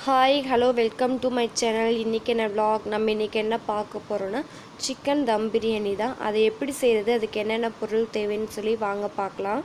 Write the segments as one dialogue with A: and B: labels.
A: hi hello welcome to my channel இன்றைக்கி என்ன vlog நம்ம இன்றைக்கி என்ன பார்க்க போகிறோன்னா சிக்கன் தம் பிரியாணி தான் அதை எப்படி செய்கிறது அதுக்கு என்னென்ன பொருள் தேவைன்னு சொல்லி வாங்க பார்க்கலாம்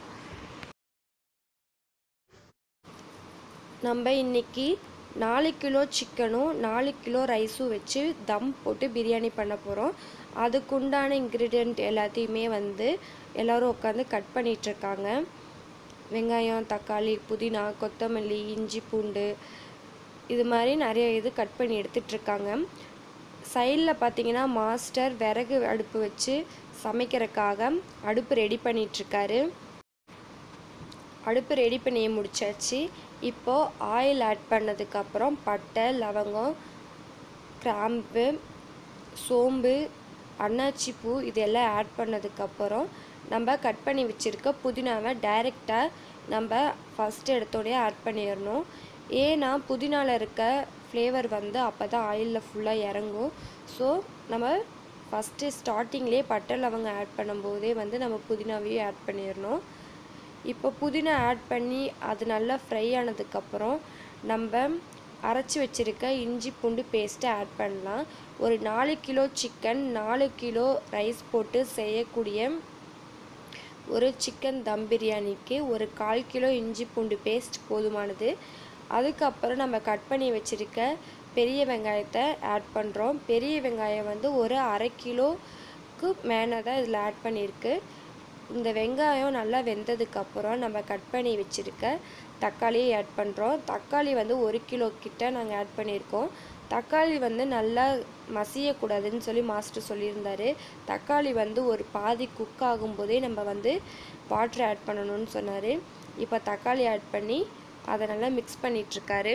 A: நம்ம இன்னைக்கு நாலு கிலோ சிக்கனும் நாலு கிலோ ரைஸும் வச்சு தம் போட்டு பிரியாணி பண்ண போகிறோம் அதுக்குண்டான இன்க்ரீடியண்ட் எல்லாத்தையுமே வந்து எல்லோரும் உட்காந்து கட் பண்ணிகிட்ருக்காங்க வெங்காயம் தக்காளி புதினா கொத்தமல்லி இஞ்சி பூண்டு இது மாதிரி நிறைய இது கட் பண்ணி எடுத்துட்ருக்காங்க சைடில் பார்த்தீங்கன்னா மாஸ்டர் விறகு அடுப்பு வச்சு சமைக்கிறதுக்காக அடுப்பு ரெடி பண்ணிகிட்ருக்காரு அடுப்பு ரெடி பண்ணி முடிச்சாச்சு இப்போது ஆயில் ஆட் பண்ணதுக்கப்புறம் பட்டை லவங்கம் கிராம்பு சோம்பு அன்னாச்சி பூ இதெல்லாம் ஆட் பண்ணதுக்கப்புறம் நம்ம கட் பண்ணி வச்சுருக்க புதினாவை டைரெக்டாக நம்ம ஃபஸ்ட்டு எடுத்தோடனே ஆட் பண்ணிடணும் ஏன்னா புதினாவில் இருக்க ஃப்ளேவர் வந்து அப்போ தான் ஆயிலில் ஃபுல்லாக இறங்கும் ஸோ நம்ம ஃபஸ்ட்டு ஸ்டார்டிங்லேயே பட்டை லவங்கம் ஆட் பண்ணும்போதே வந்து நம்ம புதினாவையும் ஆட் பண்ணிடணும் இப்போ புதினா ஆட் பண்ணி அது நல்லா ஃப்ரை ஆனதுக்கப்புறம் நம்ம அரைச்சி வச்சுருக்க இஞ்சி பூண்டு பேஸ்ட்டை ஆட் பண்ணலாம் ஒரு நாலு கிலோ சிக்கன் நாலு கிலோ ரைஸ் போட்டு செய்யக்கூடிய ஒரு சிக்கன் தம் பிரியாணிக்கு ஒரு கால் கிலோ இஞ்சி பூண்டு பேஸ்ட் போதுமானது அதுக்கப்புறம் நம்ம கட் பண்ணி வச்சுருக்க பெரிய வெங்காயத்தை ஆட் பண்ணுறோம் பெரிய வெங்காயம் வந்து ஒரு அரை கிலோக்கு மேலே தான் இதில் ஆட் பண்ணியிருக்கு இந்த வெங்காயம் நல்லா வெந்ததுக்கப்புறம் நம்ம கட் பண்ணி வச்சுருக்க தக்காளியை ஆட் பண்ணுறோம் தக்காளி வந்து ஒரு கிலோ கிட்ட நாங்கள் ஆட் பண்ணியிருக்கோம் தக்காளி வந்து நல்லா மசியக்கூடாதுன்னு சொல்லி மாஸ்டர் சொல்லியிருந்தாரு தக்காளி வந்து ஒரு பாதி குக் ஆகும்போதே நம்ம வந்து வாட்டர் ஆட் பண்ணணும்னு சொன்னார் இப்போ தக்காளி ஆட் பண்ணி அதை நல்லா மிக்ஸ் பண்ணிகிட்ருக்காரு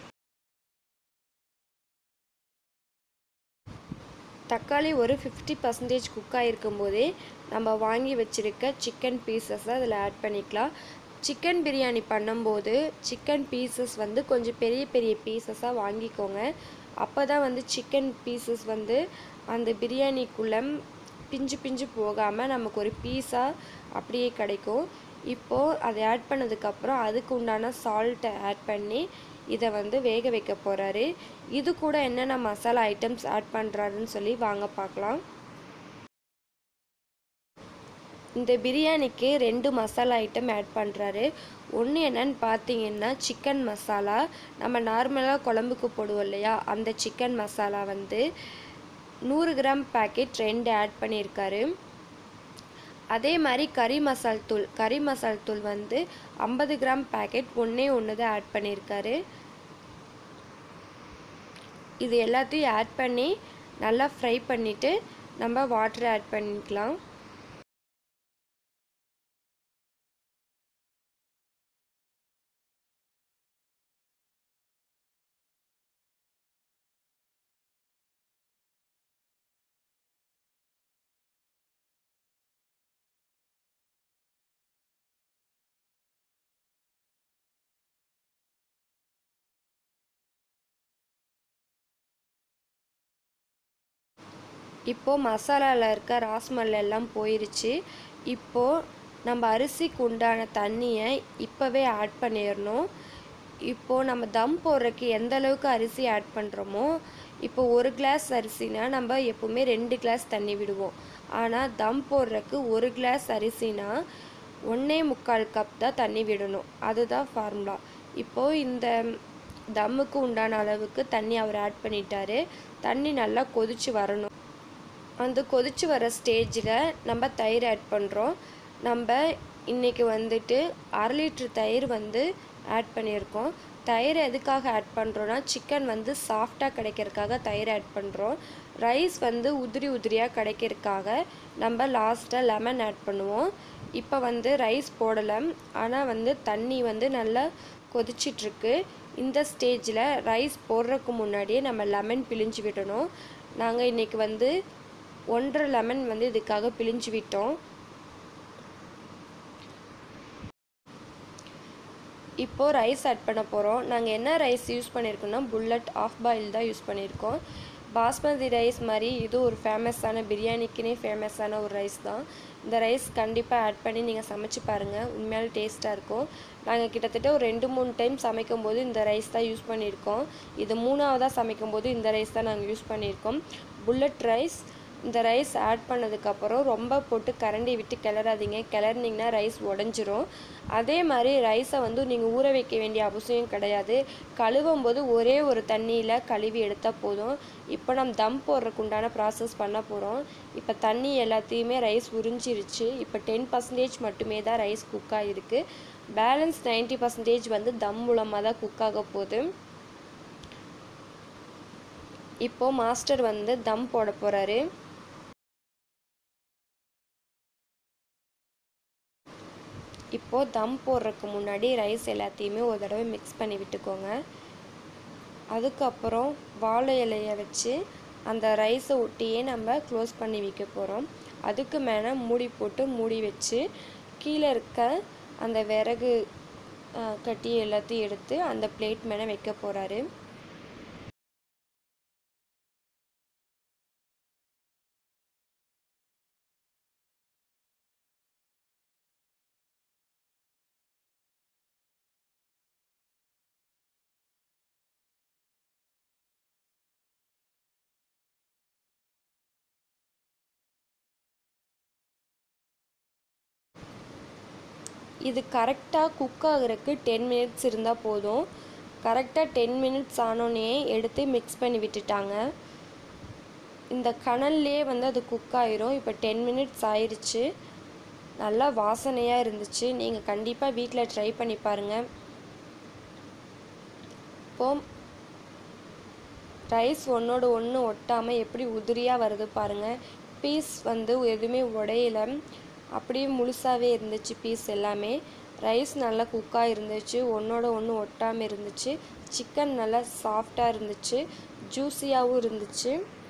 A: தக்காளி ஒரு ஃபிஃப்டி பர்சன்டேஜ் குக் ஆகிருக்கும் போதே நம்ம வாங்கி வச்சுருக்க சிக்கன் பீசஸை அதில் ஆட் பண்ணிக்கலாம் சிக்கன் பிரியாணி பண்ணும்போது சிக்கன் பீசஸ் வந்து கொஞ்சம் பெரிய பெரிய பீசஸாக வாங்கிக்கோங்க அப்போ தான் வந்து சிக்கன் பீசஸ் வந்து அந்த பிரியாணிக்குள்ளே பிஞ்சு பிஞ்சு போகாமல் நமக்கு ஒரு பீஸாக அப்படியே கிடைக்கும் இப்போது அதை ஆட் பண்ணதுக்கப்புறம் அதுக்கு உண்டான சால்ட்டை ஆட் பண்ணி இதை வந்து வேக வைக்க போகிறாரு இது கூட என்னென்ன மசாலா ஐட்டம்ஸ் ஆட் பண்ணுறாருன்னு சொல்லி வாங்க பார்க்கலாம் இந்த பிரியாணிக்கு ரெண்டு மசாலா ஐட்டம் ஆட் பண்ணுறாரு ஒன்று என்னன்னு பார்த்தீங்கன்னா சிக்கன் மசாலா நம்ம நார்மலாக குழம்புக்கு போடுவோம் இல்லையா அந்த சிக்கன் மசாலா வந்து நூறு கிராம் பேக்கெட் ரெண்டு ஆட் பண்ணியிருக்காரு அதே மாதிரி கறி மசால் தூள் கறி மசால் தூள் வந்து ஐம்பது கிராம் பேக்கெட் ஒன்றே ஒன்று தான் ஆட் பண்ணியிருக்காரு இது எல்லாத்தையும் ஆட் பண்ணி நல்லா ஃப்ரை பண்ணிவிட்டு நம்ம வாட்டர் ஆட் பண்ணிக்கலாம் இப்போது மசாலாவில் இருக்க ராஸ்மல் எல்லாம் போயிருச்சு இப்போது நம்ம அரிசிக்கு உண்டான தண்ணியை இப்போவே ஆட் பண்ணிடணும் இப்போது நம்ம தம் போடுறதுக்கு எந்த அளவுக்கு அரிசி ஆட் பண்ணுறோமோ இப்போ ஒரு கிளாஸ் அரிசினா நம்ம எப்போவுமே ரெண்டு கிளாஸ் தண்ணி விடுவோம் ஆனால் தம் போடுறதுக்கு ஒரு கிளாஸ் அரிசினா ஒன்றே முக்கால் கப் தான் தண்ணி விடணும் அதுதான் ஃபார்முலா இப்போது இந்த தம்முக்கு உண்டான அளவுக்கு தண்ணி அவர் ஆட் பண்ணிட்டாரு தண்ணி நல்லா கொதிச்சு வரணும் அந்த கொதிச்சு வர ஸ்டேஜில் நம்ம தயிர் ஆட் பண்ணுறோம் நம்ம இன்றைக்கி வந்துட்டு அரை லிட்ரு தயிர் வந்து ஆட் பண்ணியிருக்கோம் தயிர் எதுக்காக ஆட் பண்ணுறோன்னா சிக்கன் வந்து சாஃப்டாக கிடைக்கிறதுக்காக தயிர் ஆட் பண்ணுறோம் ரைஸ் வந்து உதிரி உதிரியாக கிடைக்கிறதுக்காக நம்ம லாஸ்ட்டாக லெமன் ஆட் பண்ணுவோம் இப்போ வந்து ரைஸ் போடலை ஆனால் வந்து தண்ணி வந்து நல்லா கொதிச்சிட்ருக்கு இந்த ஸ்டேஜில் ரைஸ் போடுறதுக்கு முன்னாடியே நம்ம லெமன் பிழிஞ்சு விடணும் நாங்கள் இன்றைக்கி வந்து ஒன்றரை லெமன் வந்து இதுக்காக பிழிஞ்சு விட்டோம் இப்போது ரைஸ் ஆட் பண்ண போகிறோம் நாங்கள் என்ன ரைஸ் யூஸ் பண்ணியிருக்கோம்னா புல்லட் ஆஃப் பாயில் தான் யூஸ் பண்ணியிருக்கோம் பாஸ்மதி ரைஸ் மாதிரி இது ஒரு ஃபேமஸான பிரியாணிக்குனே ஃபேமஸான ஒரு ரைஸ் தான் இந்த ரைஸ் கண்டிப்பாக ஆட் பண்ணி நீங்கள் சமைச்சு பாருங்கள் உண்மையாலே டேஸ்ட்டாக இருக்கும் நாங்கள் கிட்டத்தட்ட ஒரு ரெண்டு மூணு டைம் சமைக்கும் போது இந்த ரைஸ் தான் யூஸ் பண்ணியிருக்கோம் இது மூணாவதாக சமைக்கும் போது இந்த ரைஸ் தான் நாங்கள் யூஸ் பண்ணியிருக்கோம் புல்லட் ரைஸ் இந்த ரைஸ் ஆட் பண்ணதுக்கப்புறம் ரொம்ப போட்டு கரண்டி விட்டு கிளறாதீங்க கிளறினீங்கன்னா ரைஸ் உடஞ்சிரும் அதே மாதிரி ரைஸை வந்து நீங்கள் ஊற வைக்க வேண்டிய அவசியம் கிடையாது கழுவும் போது ஒரே ஒரு தண்ணியில் கழுவி எடுத்தால் போதும் இப்போ நம்ம தம் போடுறதுக்கு உண்டான ப்ராசஸ் பண்ண போகிறோம் இப்போ தண்ணி எல்லாத்தையுமே ரைஸ் உறிஞ்சிருச்சு இப்போ டென் பர்சன்டேஜ் மட்டுமே தான் ரைஸ் குக் ஆகிருக்கு பேலன்ஸ் நைன்ட்டி பர்சன்டேஜ் வந்து தம் மூலமாக தான் குக் ஆக போகுது இப்போது மாஸ்டர் வந்து தம் போட போகிறாரு இப்போது தம் போடுறதுக்கு முன்னாடி ரைஸ் எல்லாத்தையுமே ஒரு தடவை மிக்ஸ் பண்ணி விட்டுக்கோங்க அதுக்கப்புறம் வாழை இலையை வச்சு அந்த ரைஸை ஒட்டியே நம்ம க்ளோஸ் பண்ணி வைக்க போகிறோம் அதுக்கு மேலே மூடி போட்டு மூடி வச்சு கீழே இருக்க அந்த விறகு கட்டி எல்லாத்தையும் எடுத்து அந்த பிளேட் மேலே வைக்க போகிறாரு இது கரெக்டாக குக் ஆகுறதுக்கு டென் மினிட்ஸ் இருந்தால் போதும் கரெக்டாக டென் மினிட்ஸ் ஆனோடனே எடுத்து மிக்ஸ் பண்ணி விட்டுட்டாங்க இந்த கனல்லே வந்து அது குக் ஆயிரும் இப்போ டென் மினிட்ஸ் ஆயிடுச்சு நல்லா வாசனையாக இருந்துச்சு நீங்கள் கண்டிப்பாக வீட்டில் ட்ரை பண்ணி பாருங்கள் இப்போ ரைஸ் ஒன்றோட ஒன்று ஒட்டாமல் எப்படி உதிரியாக வருது பாருங்கள் பீஸ் வந்து எதுவுமே உடையல அப்படியே முழுசாகவே இருந்துச்சு பீஸ் எல்லாமே ரைஸ் நல்லா குக்காக இருந்துச்சு ஒன்றோட ஒன்று ஒட்டாமல் இருந்துச்சு சிக்கன் நல்லா சாஃப்டாக இருந்துச்சு ஜூஸியாகவும் இருந்துச்சு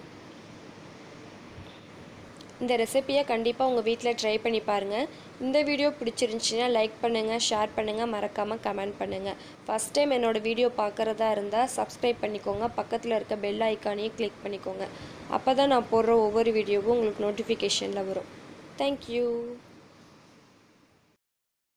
A: இந்த ரெசிப்பியை கண்டிப்பாக உங்கள் வீட்டில் ட்ரை பண்ணி பாருங்கள் இந்த வீடியோ பிடிச்சிருந்துச்சின்னா லைக் பண்ணுங்கள் ஷேர் பண்ணுங்கள் மறக்காமல் கமெண்ட் பண்ணுங்கள் ஃபஸ்ட் டைம் என்னோடய வீடியோ பார்க்குறதா இருந்தால் சப்ஸ்கிரைப் பண்ணிக்கோங்க பக்கத்தில் இருக்க பெல் ஐக்கானையும் கிளிக் பண்ணிக்கோங்க அப்போ தான் நான் போடுற ஒவ்வொரு வீடியோவும் உங்களுக்கு நோட்டிஃபிகேஷனில் வரும் தேங்க்யூ